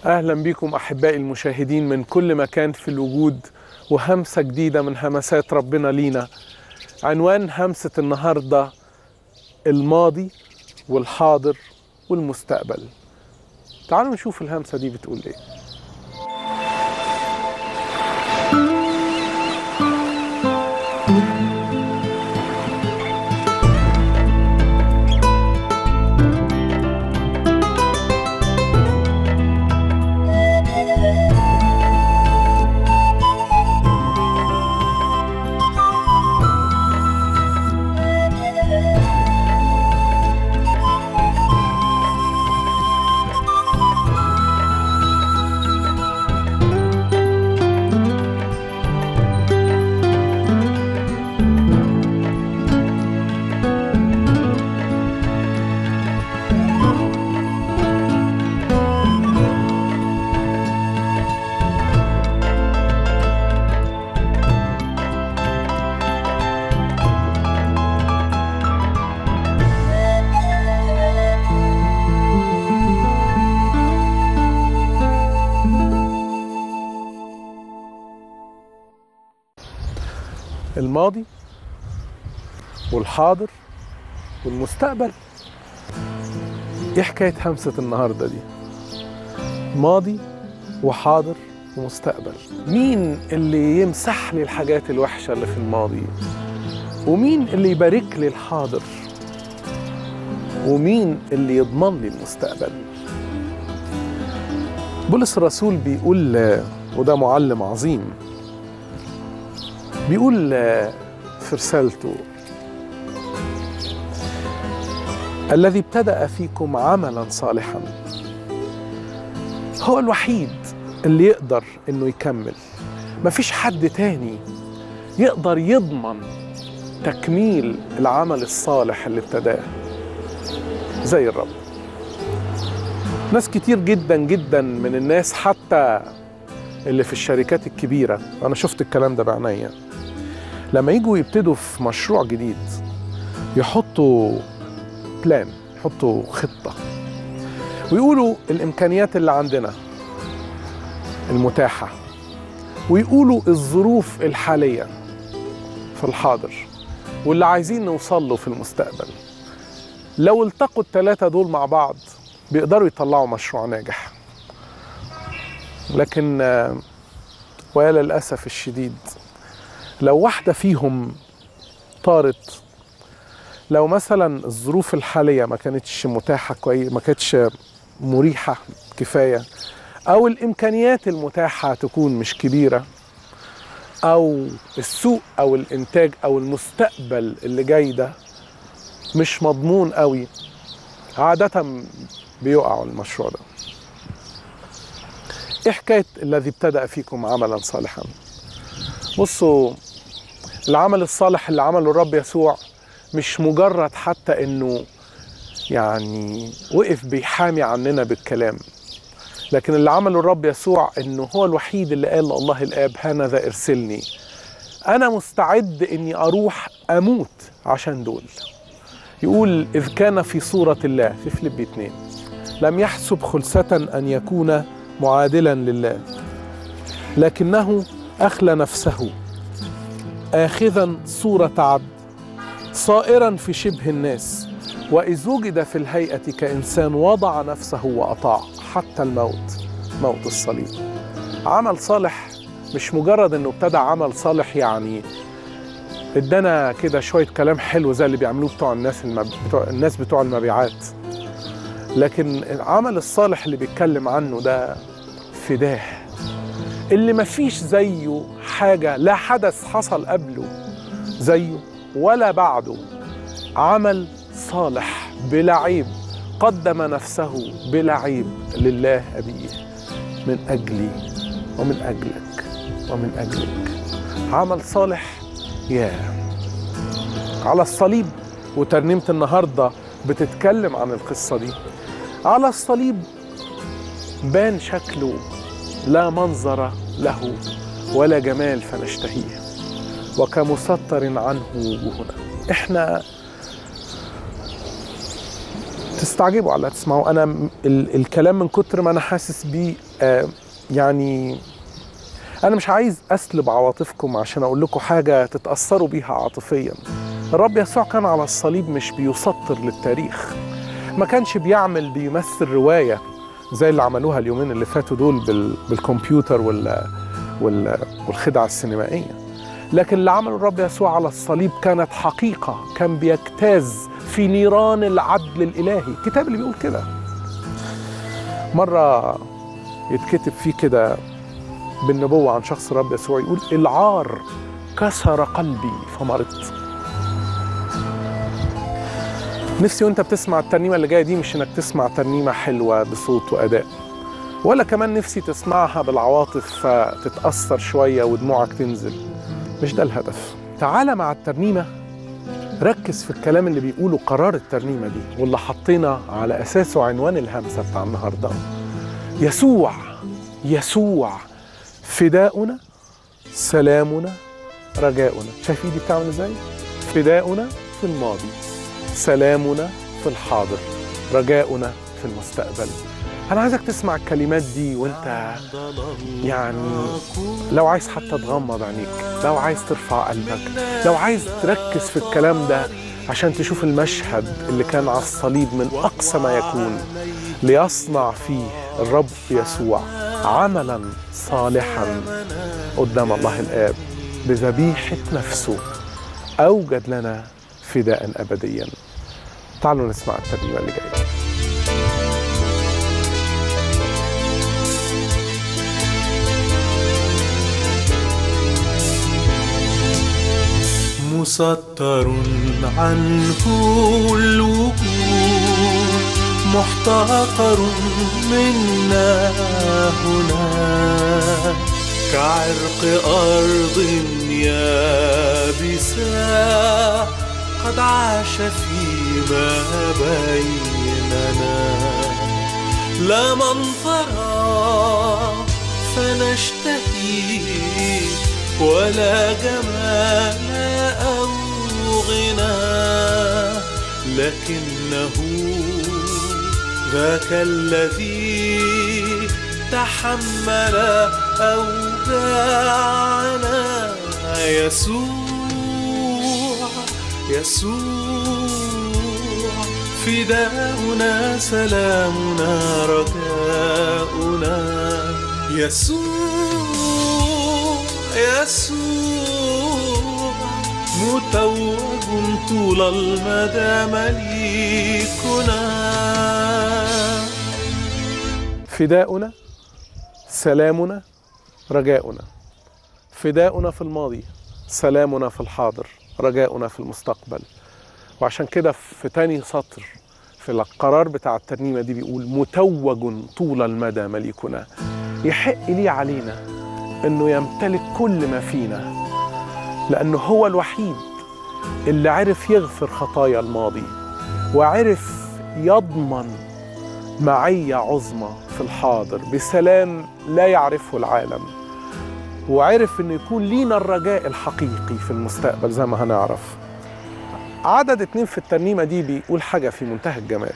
اهلا بكم احبائي المشاهدين من كل مكان في الوجود وهمسه جديده من همسات ربنا لينا عنوان همسه النهارده الماضي والحاضر والمستقبل تعالوا نشوف الهمسه دي بتقول ايه الماضي والحاضر والمستقبل ايه حكايه همسه النهارده دي ماضي وحاضر ومستقبل مين اللي يمسح لي الحاجات الوحشه اللي في الماضي ومين اللي يبارك لي الحاضر ومين اللي يضمن لي المستقبل بولس الرسول بيقول وده معلم عظيم بيقول في رسالته الذي ابتدأ فيكم عملا صالحا هو الوحيد اللي يقدر انه يكمل مفيش حد تاني يقدر يضمن تكميل العمل الصالح اللي ابتداه زي الرب ناس كتير جدا جدا من الناس حتى اللي في الشركات الكبيرة أنا شفت الكلام ده بعناية لما يجوا يبتدوا في مشروع جديد يحطوا بلان يحطوا خطة ويقولوا الإمكانيات اللي عندنا المتاحة ويقولوا الظروف الحالية في الحاضر واللي عايزين نوصل له في المستقبل لو التقوا الثلاثة دول مع بعض بيقدروا يطلعوا مشروع ناجح لكن ويا للأسف الشديد لو واحدة فيهم طارت لو مثلا الظروف الحالية ما كانتش متاحة كويس ما كانتش مريحة كفاية أو الإمكانيات المتاحة تكون مش كبيرة أو السوق أو الإنتاج أو المستقبل اللي جاي ده مش مضمون قوي عادة بيقعوا المشروع ده ايه حكايه الذي ابتدأ فيكم عملا صالحا بصوا العمل الصالح اللي عمله الرب يسوع مش مجرد حتى انه يعني وقف بيحامي عننا بالكلام لكن اللي عمله الرب يسوع انه هو الوحيد اللي قال الله الاب هانذا ارسلني انا مستعد اني اروح اموت عشان دول يقول اذ كان في صوره الله في فيليب 2 لم يحسب خلسه ان يكون معادلا لله لكنه اخلى نفسه اخذا صوره عبد صائرا في شبه الناس واذ وجد في الهيئه كانسان وضع نفسه واطاع حتى الموت موت الصليب عمل صالح مش مجرد انه ابتدى عمل صالح يعني ادانا كده شويه كلام حلو زي اللي بيعملوه بتوع الناس المب... بتوع الناس بتوع المبيعات لكن العمل الصالح اللي بيتكلم عنه ده فداه اللي مفيش زيه حاجة لا حدث حصل قبله زيه ولا بعده عمل صالح بلا عيب قدم نفسه بلا عيب لله أبيه من أجلي ومن أجلك ومن أجلك عمل صالح يا على الصليب وترنيمة النهاردة بتتكلم عن القصة دي على الصليب بان شكله لا منظر له ولا جمال فنشتهيه وكمستر عنه وجوهنا احنا تستعجبوا على اللي هتسمعوا انا م- ال الكلام من كتر ما انا حاسس بيه آه يعني انا مش عايز اسلب عواطفكم عشان اقول لكم حاجه تتاثروا بيها عاطفيا الرب يسوع كان على الصليب مش بيسطر للتاريخ ما كانش بيعمل بيمثل روايه زي اللي عملوها اليومين اللي فاتوا دول بال بالكمبيوتر وال وال والخدع السينمائيه لكن اللي عمله الرب يسوع على الصليب كانت حقيقه كان بيجتاز في نيران العدل الالهي الكتاب اللي بيقول كده مره يتكتب فيه كده بالنبوة عن شخص الرب يسوع يقول العار كسر قلبي فمرضت نفسي وانت بتسمع الترنيمة اللي جاية دي مش انك تسمع ترنيمة حلوة بصوت وأداء ولا كمان نفسي تسمعها بالعواطف فتتأثر شوية ودموعك تنزل مش ده الهدف تعال مع الترنيمة ركز في الكلام اللي بيقوله قرار الترنيمة دي واللي حطينا على أساسه عنوان الهمسة بتاع النهاردة يسوع يسوع فداؤنا سلامنا رجاؤنا شايف ايدي بتعمل ازاي فداؤنا في الماضي سلامنا في الحاضر رجاؤنا في المستقبل انا عايزك تسمع الكلمات دي وانت يعني لو عايز حتى تغمض عينيك لو عايز ترفع قلبك لو عايز تركز في الكلام ده عشان تشوف المشهد اللي كان على الصليب من اقصى ما يكون ليصنع فيه الرب يسوع عملا صالحا قدام الله الاب بذبيحه نفسه اوجد لنا فداء ابديا تعالوا نسمع الترنيمه اللي جايه مسطر عنه الوجود محتقر منا هنا كعرق أرض يابسة قد عاش فيما بيننا لا منظرا فنشتهي ولا جمال أو غنى لكنه ذاك الذي تحمل أوجاعنا يسوع يسوع فداؤنا سلامنا رجاؤنا يسوع يسوع متوج طول المدى مليكنا فداؤنا سلامنا رجاؤنا فداؤنا في الماضي سلامنا في الحاضر رجاؤنا في المستقبل وعشان كده في تاني سطر في القرار بتاع الترنيمة دي بيقول متوج طول المدى مليكنا يحق لي علينا انه يمتلك كل ما فينا لانه هو الوحيد اللي عرف يغفر خطايا الماضي وعرف يضمن معية عظمى في الحاضر بسلام لا يعرفه العالم وعرف انه يكون لينا الرجاء الحقيقي في المستقبل زي ما هنعرف عدد اتنين في الترنيمة دي بيقول حاجة في منتهى الجمال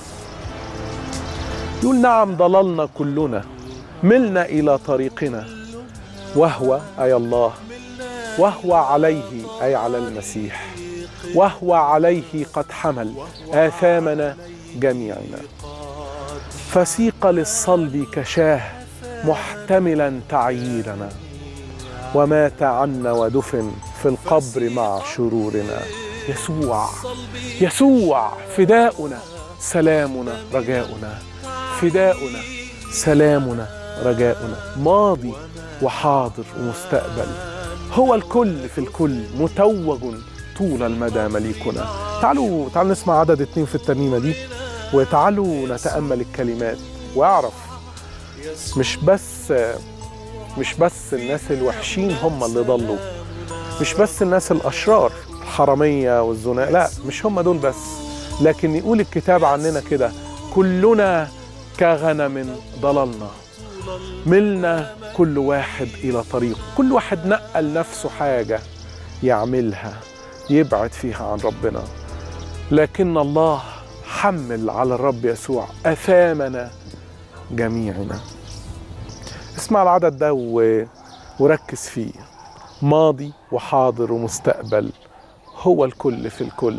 يقول نعم ضللنا كلنا ملنا إلى طريقنا وهو أي الله وهو عليه أي على المسيح وهو عليه قد حمل آثامنا جميعنا فسيق للصلب كشاه محتملا تعييرنا ومات عنا ودفن في القبر مع شرورنا يسوع يسوع فداؤنا سلامنا رجاؤنا فداؤنا سلامنا رجاؤنا ماضي وحاضر ومستقبل هو الكل في الكل متوج طول المدى مليكنا تعالوا تعالوا نسمع عدد اتنين في الترنيمة دي وتعالوا نتأمل الكلمات واعرف مش بس مش بس الناس الوحشين هم اللي ضلوا مش بس الناس الأشرار الحرامية والزنا لا مش هم دول بس لكن يقول الكتاب عننا كده كلنا كغنم ضللنا ملنا كل واحد إلى طريق كل واحد نقل نفسه حاجة يعملها يبعد فيها عن ربنا لكن الله حمل على الرب يسوع اثامنا جميعنا اسمع العدد ده و... وركز فيه ماضي وحاضر ومستقبل هو الكل في الكل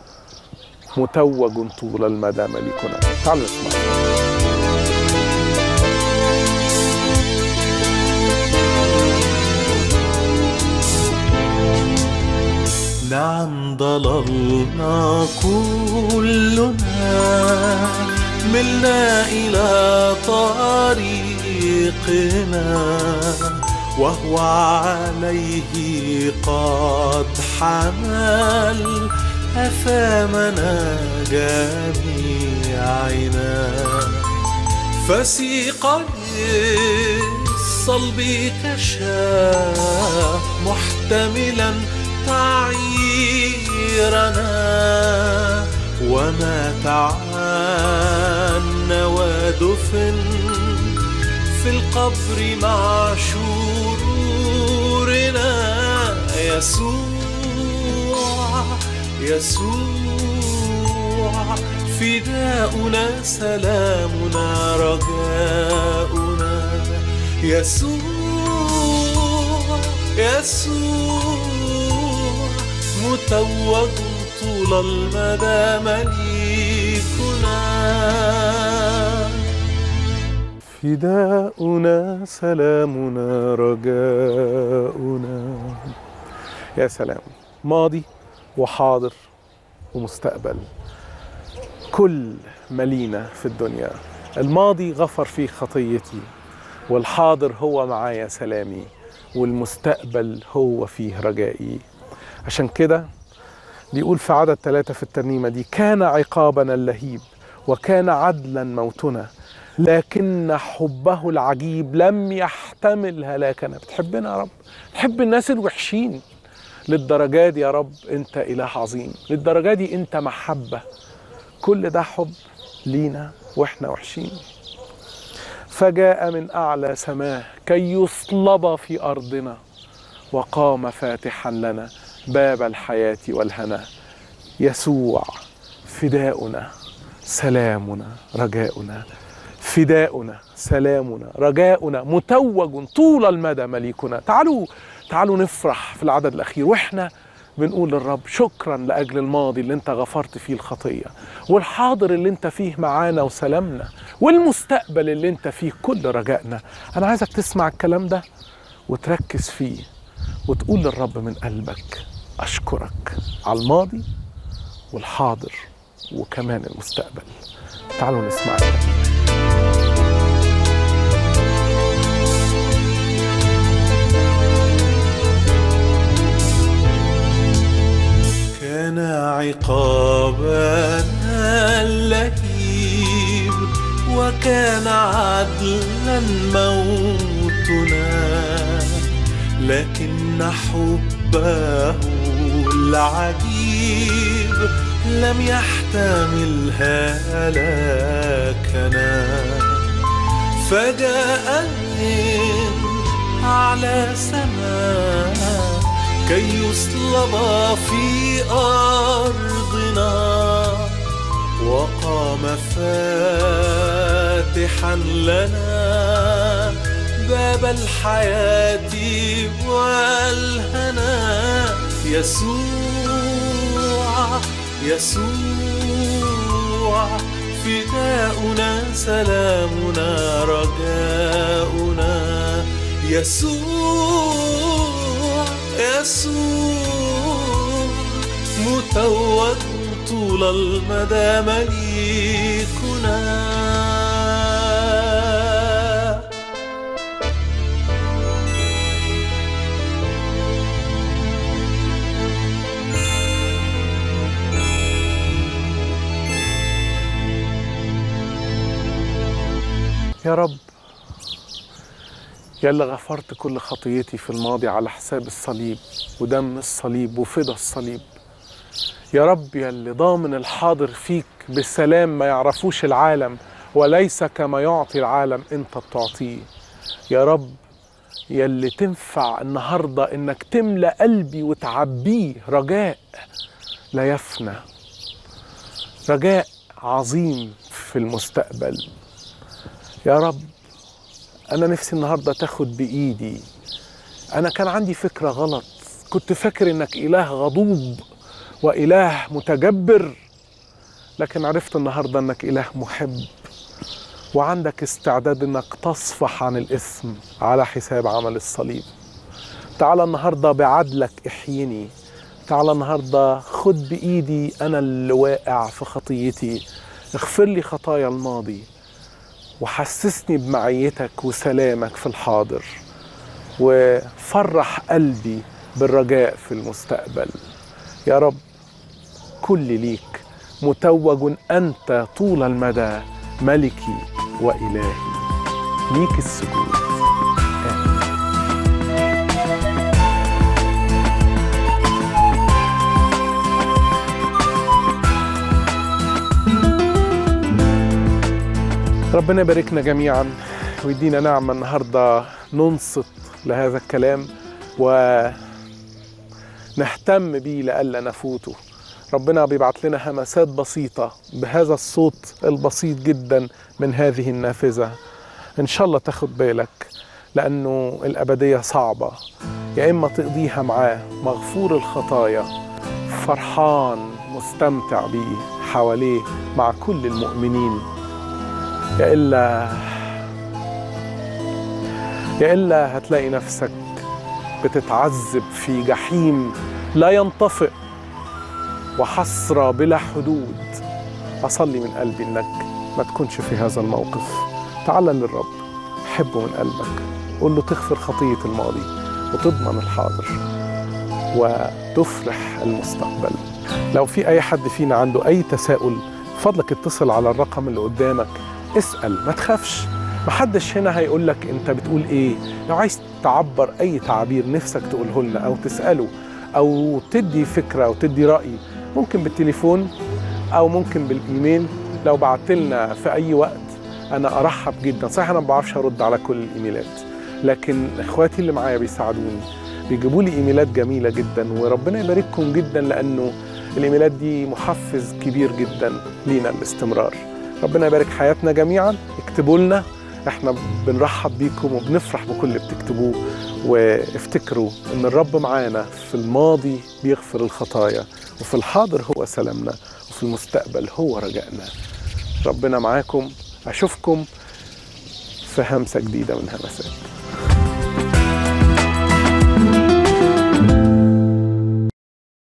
متوج طول المدى ملكنا تعالوا نسمع نعم ضللنا كلنا ملنا إلى طريقنا وهو عليه قد حمل أثامنا جميعنا فسيق الصلب كشاف محتملا تعييرنا ومات عنا ودفن في القبر مع شرورنا يسوع يسوع فداؤنا سلامنا رجاؤنا يسوع يسوع متوج طول المدى مليكنا فداؤنا سلامنا رجاؤنا يا سلام ماضي وحاضر ومستقبل كل ملينا في الدنيا الماضي غفر فيه خطيتي والحاضر هو معايا سلامي والمستقبل هو فيه رجائي عشان كده بيقول في عدد ثلاثة في الترنيمة دي كان عقابنا اللهيب وكان عدلا موتنا لكن حبه العجيب لم يحتمل هلاكنا بتحبنا يا رب تحب الناس الوحشين للدرجة دي يا رب انت اله عظيم للدرجة دي انت محبة كل ده حب لينا واحنا وحشين فجاء من اعلى سماه كي يصلب في ارضنا وقام فاتحا لنا باب الحياه والهنا يسوع فداؤنا سلامنا رجاؤنا فداؤنا سلامنا رجاؤنا متوج طول المدى مليكنا تعالوا تعالوا نفرح في العدد الاخير واحنا بنقول للرب شكرا لاجل الماضي اللي انت غفرت فيه الخطيه والحاضر اللي انت فيه معانا وسلامنا والمستقبل اللي انت فيه كل رجائنا انا عايزك تسمع الكلام ده وتركز فيه وتقول للرب من قلبك اشكرك على الماضي والحاضر وكمان المستقبل تعالوا نسمع الكلام. كان عقابنا اللهيب وكان عدلا موتنا لكن حبه العجيب لم يحتمل هلاكنا فجاء من أعلى سماء كي يصلب في أرضنا وقام فاتحا لنا باب الحياة والهنا يسوع يسوع فداؤنا سلامنا رجاؤنا يسوع يسوع متوج طول المدى مليكنا يا رب يا اللي غفرت كل خطيتي في الماضي على حساب الصليب ودم الصليب وفدا الصليب يا رب يا اللي ضامن الحاضر فيك بالسلام ما يعرفوش العالم وليس كما يعطي العالم انت بتعطيه يا رب يا اللي تنفع النهارده انك تملى قلبي وتعبيه رجاء لا يفنى رجاء عظيم في المستقبل يا رب أنا نفسي النهاردة تاخد بإيدي أنا كان عندي فكرة غلط كنت فاكر إنك إله غضوب وإله متجبر لكن عرفت النهاردة إنك إله محب وعندك استعداد إنك تصفح عن الإثم على حساب عمل الصليب تعال النهاردة بعدلك احيني تعال النهاردة خد بإيدي أنا اللي واقع في خطيتي اغفر لي خطايا الماضي وحسسني بمعيتك وسلامك في الحاضر وفرح قلبي بالرجاء في المستقبل يا رب كل ليك متوج أنت طول المدى ملكي وإلهي ليك السجود ربنا يباركنا جميعا ويدينا نعمة النهاردة ننصت لهذا الكلام ونهتم بيه لألا نفوته ربنا بيبعت لنا همسات بسيطة بهذا الصوت البسيط جدا من هذه النافذة إن شاء الله تاخد بالك لأنه الأبدية صعبة يا إما تقضيها معاه مغفور الخطايا فرحان مستمتع بيه حواليه مع كل المؤمنين يا إلا يا إلا هتلاقي نفسك بتتعذب في جحيم لا ينطفئ وحسرة بلا حدود أصلي من قلبي إنك ما تكونش في هذا الموقف تعال للرب حبه من قلبك قول له تغفر خطية الماضي وتضمن الحاضر وتفرح المستقبل لو في أي حد فينا عنده أي تساؤل فضلك اتصل على الرقم اللي قدامك اسأل ما تخافش محدش هنا هيقول لك انت بتقول ايه لو عايز تعبر اي تعبير نفسك تقوله لنا او تسأله او تدي فكرة او تدي رأي ممكن بالتليفون او ممكن بالايميل لو بعت لنا في اي وقت انا ارحب جدا صحيح انا ما بعرفش ارد على كل الايميلات لكن اخواتي اللي معايا بيساعدوني بيجيبوا لي ايميلات جميله جدا وربنا يبارككم جدا لانه الايميلات دي محفز كبير جدا لينا الاستمرار ربنا يبارك حياتنا جميعا اكتبوا لنا احنا بنرحب بيكم وبنفرح بكل اللي بتكتبوه وافتكروا ان الرب معانا في الماضي بيغفر الخطايا وفي الحاضر هو سلامنا وفي المستقبل هو رجائنا ربنا معاكم اشوفكم في همسه جديده من همسات